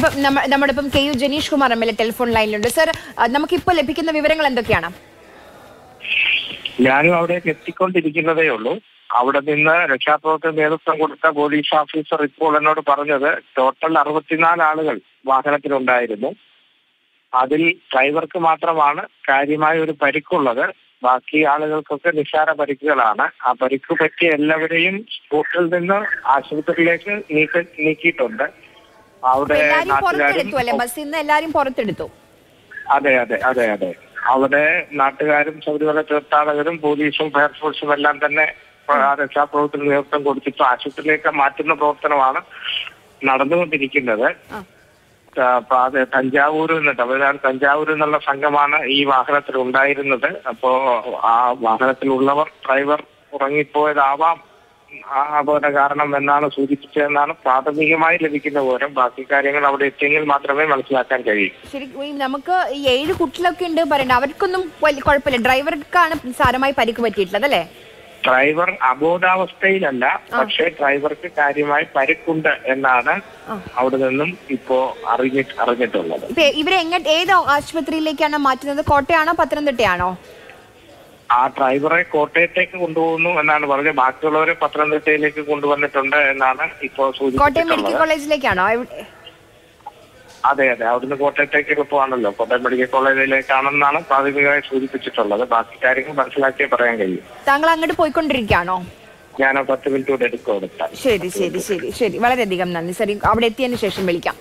ഇപ്പം നമ്മ- നമ്മുടെ ഇപ്പം K U Janeesh Kumar M L A telephone ലൈനിലുണ്ട് സർ നമുക്കിപ്പോൾ ലഭിക്കുന്ന വിവരങ്ങൾ എന്തൊക്കെയാണ് ഞാനും അവിടേക്ക് എത്തിക്കൊണ്ടിരിക്കുന്നതേ ഉള്ളൂ അവിടെ നിന്ന് രക്ഷാപ്രവർത്തന നേതൃത്വം കൊടുത്ത പോലീസ് ഓഫീസർ ഇപ്പോൾ എന്നോട് പറഞ്ഞത് ടോട്ടൽ അറുപത്തിനാല് ആളുകൾ വാഹനത്തിലുണ്ടായിരുന്നു അതിൽ ഡ്രൈവർക്ക് മാത്രമാണ് കാര്യമായ ഒരു പരിക്കുള്ളത് ബാക്കി ആളുകൾക്കൊക്കെ നിസ്സാര പരിക്കുകളാണ് ആ പരിക്ക് പറ്റിയ എല്ലാവരെയും സ്പോട്ടിൽ നിന്ന് ആശുപത്രിയിലേക്ക് നീക്ക നീക്കിയിട്ടുണ്ട് അവിടെ എല്ലാരും നാട്ടുകാരും പുറത്തെടുത്തു അല്ലെ ബസ്സിൽ നിന്ന് എല്ലാരും പുറത്തെടുത്തു അതെ അതെ അതെ അതെ അവിടെ നാട്ടുകാരും ശബരിമല തീർത്ഥാടകരും പോലീസും ഫയർഫോഴ്സും എല്ലാം തന്നെ ആ രക്ഷാപ്രവർത്തന നേതൃത്വം കൊടുത്തിട്ട് ആശുപത്രിയിലേക്ക് മാറ്റുന്ന പ്രവർത്തനമാണ് നടന്നുകൊണ്ടിരിക്കുന്നത് ആ. ആ, അപ്പൊ അത് തഞ്ചാവൂരിൽ നിന്ന് തമിഴ്നാട് തഞ്ചാവൂരിൽ നിന്നുള്ള സംഘമാണ് ഈ വാഹനത്തിൽ ഉണ്ടായിരുന്നത് അപ്പോ ആ വാഹനത്തിലുള്ളവർ ഡ്രൈവർ ഉറങ്ങിപ്പോയതാവാം ആ അപകട കാരണം എന്നാണ് സൂചിപ്പിച്ചതെന്നാണ് പ്രാഥമികമായി ലഭിക്കുന്ന വിവരം ബാക്കി കാര്യങ്ങൾ അവിടെ എത്തിയെങ്കിൽ മാത്രമേ മനസ്സിലാക്കാൻ കഴിയൂ ശരി ഈ നമുക്ക് ഈ ഏഴ് കുട്ടികളൊക്കെ ഉണ്ട് പറയണ്ട അവർക്കൊന്നും വലിയ കുഴപ്പമില്ല ഡ്രൈവർക്കാണ് സാരമായി പരിക്ക് പറ്റിയിട്ടുള്ളത് അല്ലേ ഡ്രൈവർ അബോധാവസ്ഥയിലല്ല പക്ഷേ ഡ്രൈവർക്ക് കാര്യമായി പരിക്കുണ്ട് എന്നാണ് ആ. അവിടെ നിന്നും ഇപ്പോ അറിഞ്ഞി അറിഞ്ഞിട്ടുള്ളത് ഇപ്പൊ ഇവരെ എങ്ങോട്ട് ഏത് ആശുപത്രിയിലേക്കാണ് മാറ്റുന്നത് കോട്ടയാണോ പത്തനംതിട്ടയാണോ ആ ഡ്രൈവറെ കോട്ടയത്തേക്ക് കൊണ്ടുപോകുന്നു എന്നാണ് പറഞ്ഞത് ബാക്കിയുള്ളവരെ പത്തനംതിട്ടയിലേക്ക് കൊണ്ടുവന്നിട്ടുണ്ട് എന്നാണ് ഇപ്പോൾ കോട്ടയം മെഡിക്കൽ സൂചിപ്പിച്ചിട്ടുള്ളത് കോളേജിലേക്കാണോ എവിടെ- അതെ അതെ അവിടുന്ന് കോട്ടയത്തേക്ക് എളുപ്പമാണല്ലോ കോട്ടയം മെഡിക്കൽ കോളേജിലേക്കാണെന്നാണ് പ്രാഥമികമായി സൂചിപ്പിച്ചിട്ടുള്ളത് ബാക്കി കാര്യങ്ങൾ മനസ്സിലാക്കിയേ പറയാൻ കഴിയും താങ്കൾ അങ്ങോട്ട് പോയിക്കൊണ്ടിരിക്കുകയാണോ ഞാൻ പത്ത് മിനിറ്റ് കൂടെ എടുക്കും എടുത്താൽ ശരി ശരി ശരി ശരി വളരെയധികം നന്ദി ശരി അവിടെ എത്തിയതിന് ശേഷം വിളിക്കാം